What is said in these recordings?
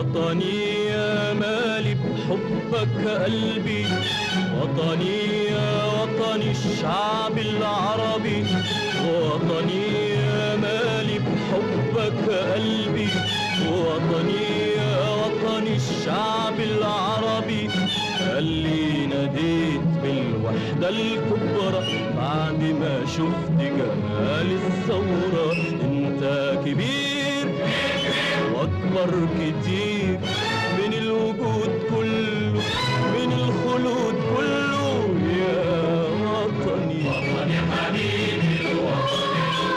وطني يا مالي بحبك قلبي وطني يا وطني الشعب العربي وطني يا مالي بحبك قلبي وطني يا وطني الشعب العربي اللي ناديت بالوحدة الكبرى بعد ما شفت جمال الثورة انت كبير واكبر كتير من الوجود كله من الخلود كله يا وطني وطني حبيبي الوطن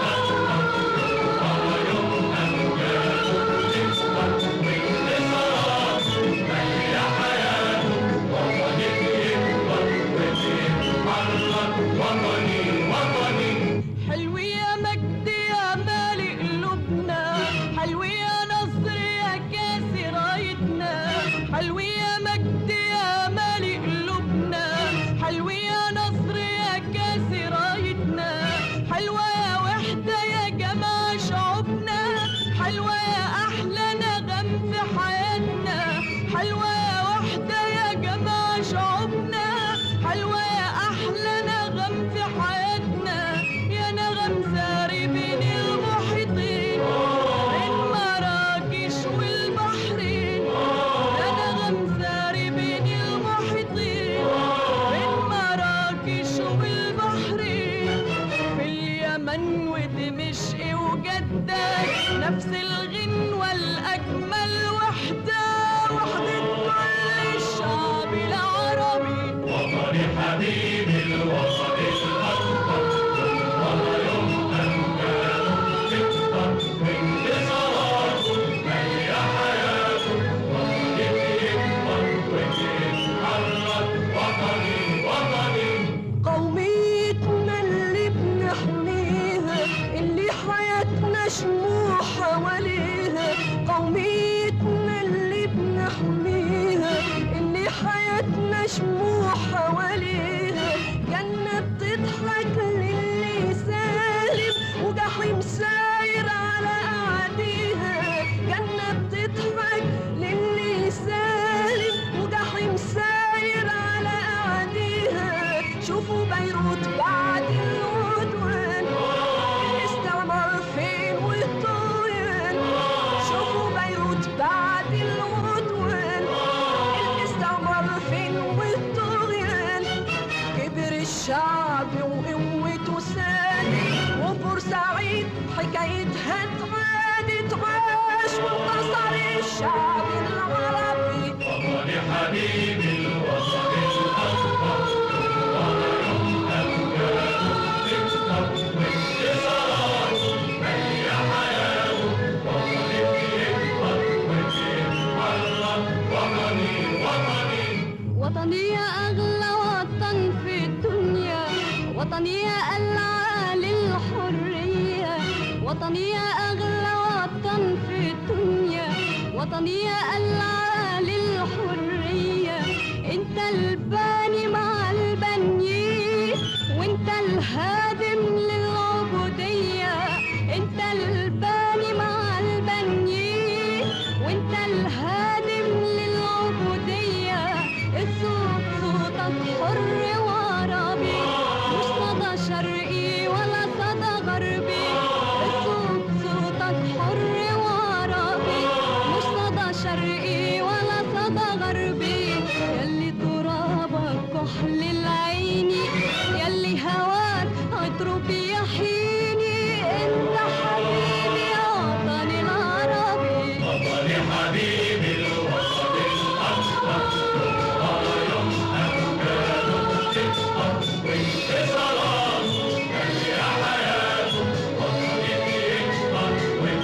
حلو يا مجد يا مالي قلوبنا حلو يا نصر يا كاسي رايتنا حلو يا مجد يا مالي قلوبنا حلو يا نصر يا كاسي رايتنا حلوة يا وحدة يا جماعة شعوبنا حلوة يا أحلى نغم في حياتنا حلوة يا وحدة يا جماعة شعوبنا حلوة يا أحلى نغم في حياتنا يا نغم ساري بين المحيطين بين مراكش والبحرين يا نغم ساري بين المحيطين بين مراكش والبحرين في اليمن ودمشق وجدة نفس الغنوة الأجمل وحدة وحدة كل الشعب العربي وطني حبيبي الوطن الأكبر والله يوم أمجاد تكبر بانتصاراته مالية حياته وطني بيكبر وبيتحرك وطني وطني قوميتنا اللي بنحميها اللي حياتنا شموع حواليها قوميتنا اللي بنحميها اللي حياتنا شموع حواليها جنة بتضحك للي سالم وجحيم ساير على أعاديها جنة بتضحك للي سالم وجحيم ساير على أعاديها شوفوا بيروت بعد العدوان الاستعمار فين والطغيان شوفوا بيروت بعد العدوان الاستعمار فين والطغيان كبر الشعب وقوته سادت وبورسعيد حكايتها اتعاد تعاش وانتصر الشعب العربي وطني حبيبي الوطن الأكبر والله يوم أمجاد تكبر بانتصاراته مالية حياته وطني بيكبر وبيتحرك وطني وطني وطني يا أغلى وطن في الدنيا وطني يا ألعى للحرية وطني يا أغلى وطن في الدنيا وطني يا ألعى للحرية انت الباني مع البنيين وانت الهادم للعبودية انت الباني مع البنيين وانت الهادم للعبودية الصوت صوتك حر وعربي مش صدى شرقي ولا صدى غربي الصوت صوتك حر وعربي مش صدى شرقي ولا صدى غربي يلي ترابك كحل العين يلي هواك عطره بيحيني انت حبيبي يا وطني العربي وطني حبيبي الوطن الأكبر والله يوم أمجاد تكبر وانتصاراته مالية حياته وطني بيكبر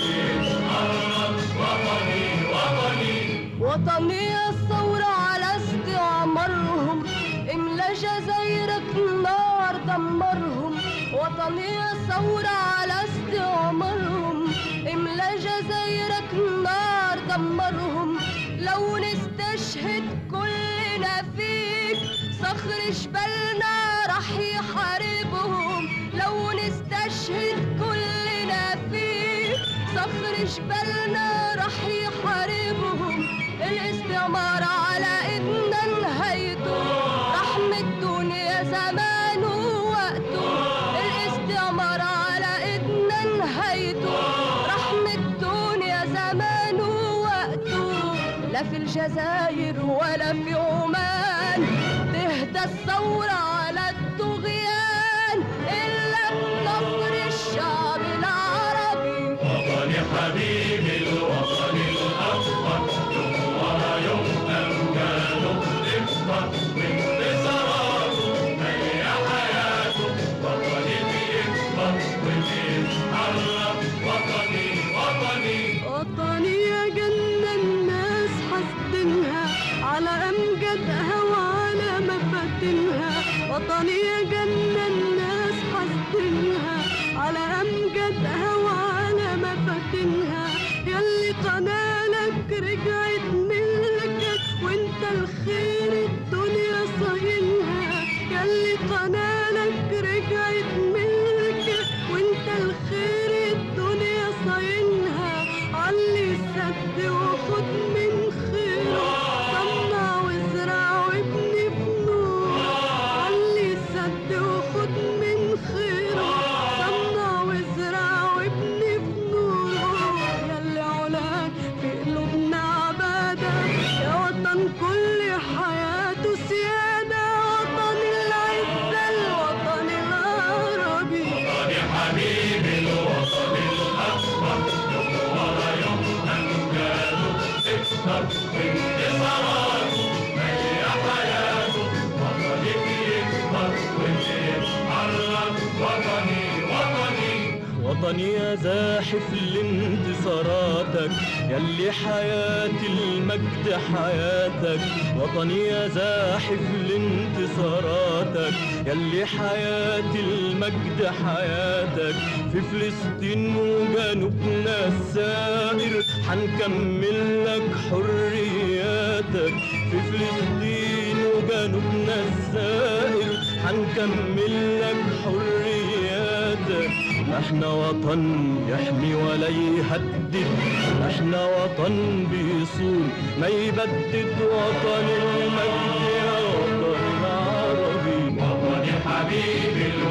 وبيتحرك وطني وطني وطني الثورة على استعمارهم املا جزايرك نار دمرهم وطني الثورة على استعمارهم املا جزايرك نار دمرهم لو نستشهد كلنا فيك صخر جبلنا رح يحاربهم لو نستشهد كلنا فيك صخر جبلنا رح يحاربهم الاستعمار على ايدنا نهايته رحمة الدنيا زمان ووقته الاستعمار على ايدنا نهايته رحمة الدنيا زمان ووقته لا في الجزائر ولا في عمان تهدى الثورة على الطغيان إلا بنصر الشعب العربي وطني حبيبي الوطن الأكبر يوم ورا يوم أمجاده تكبر وانتصاراته هي حياته وطني بيكبر وبيتحرك وطني وطني وطني يا جنة الناس حاسدينها على أمجادها وعلى مفاتنها وطني يا جنة الناس حاسدينها على أمجادها وعلى مفاتنها ياللي قنالك رجعت ملكك وانت الخير الدنيا صاينها ياللي قنالك رجعت ملكك وانت الخير الدنيا صاينها علي السد وخد من خيره صنع وازرع وابني بنور علي السد وخد من خيره صنع وازرع وابني بنور ياللي علاك في قلوبنا عبادة يا وطن كل حياته سيادة وطن العزة الوطن العربي وطني حبيبي الوطن الأكبر يوم ورا يوم أمجاده تكبر وانتصاراته هي حياته وطني بيكبر وبيتحرك وطني وطني وطني يا زاحف لانتصاراتك يلي حياة المجد حياتك وطني يا زاحف لانتصاراتك يلي حياة المجد حياتك في فلسطين وجنوبنا السائر حنكمل لك حرياتك في فلسطين وجنوبنا السائر حنكمل لك حرياتك احنا وطن يحمي ولا يهدد احنا وطن بيصون ما يبدد وطن المجد يا وطن العربي وطني حبيبي